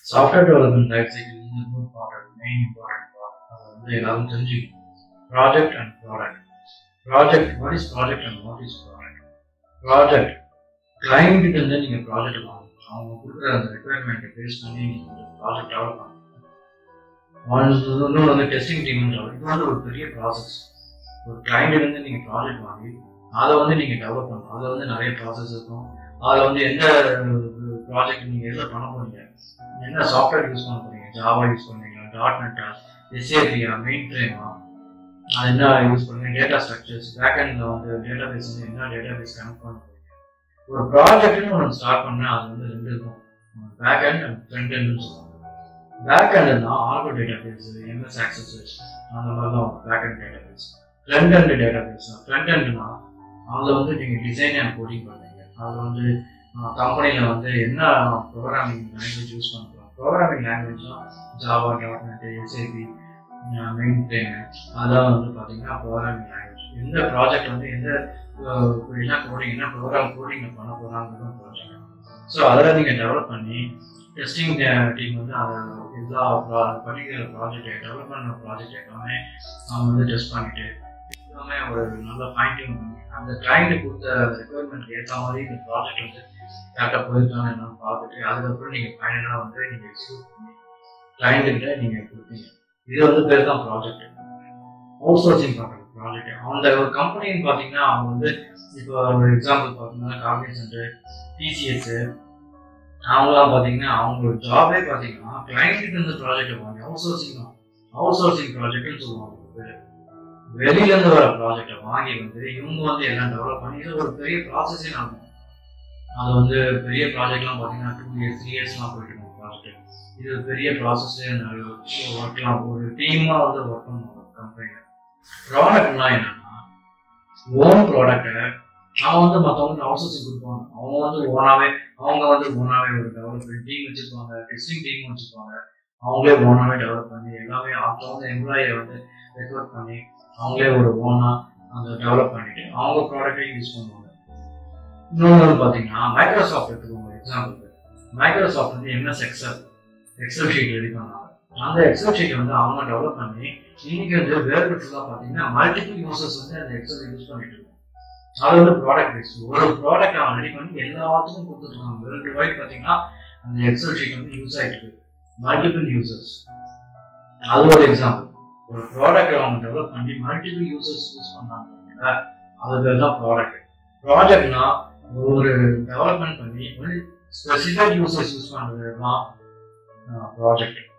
software development life cycle வந்து ரொம்ப important main important அது வந்து எல்லாரும் தெரிஞ்சுக்கணும் project and product project what is project and what is product project client கிட்ட இருந்து நீங்க ப்ராஜெக்ட் வாங்கணும் அவங்க கொடுக்குற அந்த ரெக்குயர்மெண்ட்டை பேஸ் பண்ணி நீங்க வந்து ப்ராஜெக்ட் டெவலப் பண்ணணும் இன்னொன்று வந்து டெஸ்டிங் டீம் இது வந்து ஒரு பெரிய ப்ராசஸ் ஒரு கிளைண்ட் இருந்து நீங்க ப்ராஜெக்ட் வாங்கி அதை வந்து நீங்க டெவலப் பண்ணணும் அதில் வந்து நிறைய ப்ராசஸ் இருக்கும் அதில் வந்து எந்த ப்ராஜெக்ட் நீங்க எதில் பண்ண போறீங்க என்ன சாஃப்ட்வேர் யூஸ் பண்ண போறீங்க ஜாவா யூஸ் பண்ணுறீங்களா டாட் நெட்டா எஸ்ஏபியா மெயின் ஃப்ரேமா அது என்ன யூஸ் பண்ணுங்க டேட்டா ஸ்ட்ரக்சர்ஸ் பேக்எண்டில் வந்து டேட்டா பேஸ் வந்து என்ன டேட்டா பேஸ் கனெக்ட் பண்ண போறீங்க ஒரு ப்ராஜெக்ட்னு ஒன்று ஸ்டார்ட் பண்ணால் அது வந்து ரெண்டு இருக்கும் பேக் அண்ட் அண்ட் ஃப்ரண்ட் எண்ட்னு சொல்லுவாங்க பேக் எண்ட் தான் ஆல்கோ டேட்டா பேஸ் எம்எஸ் ஆக்சஸ் அந்த மாதிரி தான் back end database front end database front எண்ட்னா அதில் வந்து நீங்கள் டிசைன் அண்ட் கோடிங் பண்ணுவீங்க அதில் வந்து கம்பெனியில் வந்து என்ன ப்ரோக்ராமிங் லாங்குவேஜ் யூஸ் பண்ணுறோம் ப்ரோக்ராமிங் லாங்குவேஜ்லாம் Java dot net SAP mainframe அதெல்லாம் வந்து பார்த்தீங்கன்னா ப்ரோக்ராமிங் லாங்குவேஜ் எந்த ப்ராஜெக்ட் வந்து எந்த என்ன கோடிங் என்ன ப்ரோக்ராம் கோடிங் பண்ண போகிறாங்கிறது ப்ராஜெக்ட் ஸோ அதில் நீங்கள் டெவலப் பண்ணி டெஸ்டிங் டீம் வந்து அதை எல்லா பர்டிகுலர் ப்ராஜெக்ட் டெவலப் பண்ண ப்ராஜெக்ட் எல்லாமே அவங்க வந்து டெஸ்ட் பண்ணிட்டு எல்லாமே ஒரு நல்ல ஃபைன் டியூன் பண்ணி அந்த கிளைண்ட் கொடுத்த ரெக்குயர்மெண்ட் ஏற்ற மாதிரி இந்த ப்ராஜெக்ட் வந்து கரெக்டாக போயிருக்காங்க என்னன்னு பார்த்துட்டு அதுக்கப்புறம் நீங்கள் ஃபைனலாக வந்து நீங்கள் எக்ஸிக்யூட் பண்ணி கிளைண்ட்டுக்கிட்ட நீங்கள் கொடுப்பீங்க இது வந்து பேர் தான் ப்ராஜெக்ட் அவுட் சோர்சிங் பண்ணுறது ப்ராஜெக்ட் அந்த ஒரு கம்பெனின்னு பார்த்தீங்கன்னா அவங்க வந்து இப்போ ஒரு எக்ஸாம்பிள் பார்த்தீங்கன்னா கார்பரேஷன் டிசிஎஸ் அவங்களாம் பார்த்தீங்கன்னா அவங்களோட ஜாபே பார்த்தீங்கன்னா கிளைண்ட்டுக்கு இருந்து ப்ராஜெக்ட் வாங்க அவுட் சோர்சிங் தான் அவுட் சோர்சிங் ப்ராஜெக்ட்னு சொல்லுவாங்க வெளியில இருந்து வர ப்ராஜெக்டை வாங்கி வந்து இவங்க வந்து எல்லாம் டெவலப் பண்ணி இது ஒரு பெரிய ப்ராசஸே நடக்கும் அது வந்து பெரிய ப்ராஜெக்ட்லாம் பார்த்தீங்கன்னா டூ இயர்ஸ் த்ரீ இயர்ஸ்லாம் போயிட்டு இருக்கும் ப்ராஜெக்ட் இது பெரிய ப்ராசஸே ஒர்க்லாம் ஒரு டீமாக வந்து ஒர்க் பண்ணுவோம் கம்பெனியில் ப்ராடக்ட்னா என்னன்னா ஓன் ப்ராடக்டை அவன் வந்து மற்றவங்க அவுட் சோர்சிங் கொடுப்பாங்க அவங்க வந்து ஓனாவே அவங்க வந்து ஓனாவே ஒரு டெவலப்மெண்ட் டீம் வச்சிருப்பாங்க டெஸ்டிங் டீம் வச்சிருப்பாங்க அவங்களே ஓனாவே டெவலப் பண்ணி எல்லாமே அவங்க எம்ப்ளாயை வந்து ரெக்ரூட் பண்ணி அவங்களே ஒரு ஓனா அந்த டெவலப் பண்ணிட்டு அவங்க ப்ராடக்டை யூஸ் பண்ணுவாங்க இன்னொன்று பார்த்தீங்கன்னா மைக்ரோசாஃப்ட் எடுத்துக்கோங்க எக்ஸாம்பிளுக்கு மைக்ரோசாஃப்ட் வந்து MS Excel Excel sheet ready பண்ணாங்க அந்த எக்ஸல் ஷீட்டை வந்து அவங்க டெவலப் பண்ணி இன்னைக்கு வந்து வேர்ல்டு ஃபுல்லாக பார்த்தீங்கன்னா மல்டிபிள் யூசர்ஸ் வந்து அந்த எக்ஸல் யூஸ் பண்ணிட்டு இருக்காங்க அது வந்து ப்ராடக்ட் பேஸ் ஒரு ப்ராடக்ட் அவன் ரெடி பண்ணி எல்லாத்துக்கும் கொடுத்துருக்காங்க வேர்ல்டு வைட் பார்த்தீங்கன்னா அந்த எக்ஸல் ஷீட் வந்து யூஸ் ஆகிட்டு இருக்கு மல்டிபிள் யூசர்ஸ் அது ஒரு எக்ஸாம்பிள் ஒரு ப்ராடக்ட் அவங்க டெவலப் பண்ணி மல்டிபிள் யூசர்ஸ் யூஸ் பண்ணாங்க அது பேர் தான் ப்ராடக்ட் ப்ராஜெக்ட்னா ஒரு டெவலப்மெண்ட் பண்ணி ஸ்பெசிஃபிக் யூசர்ஸ் யூஸ் பண்ணுறது தான் ப்ராஜெக்ட்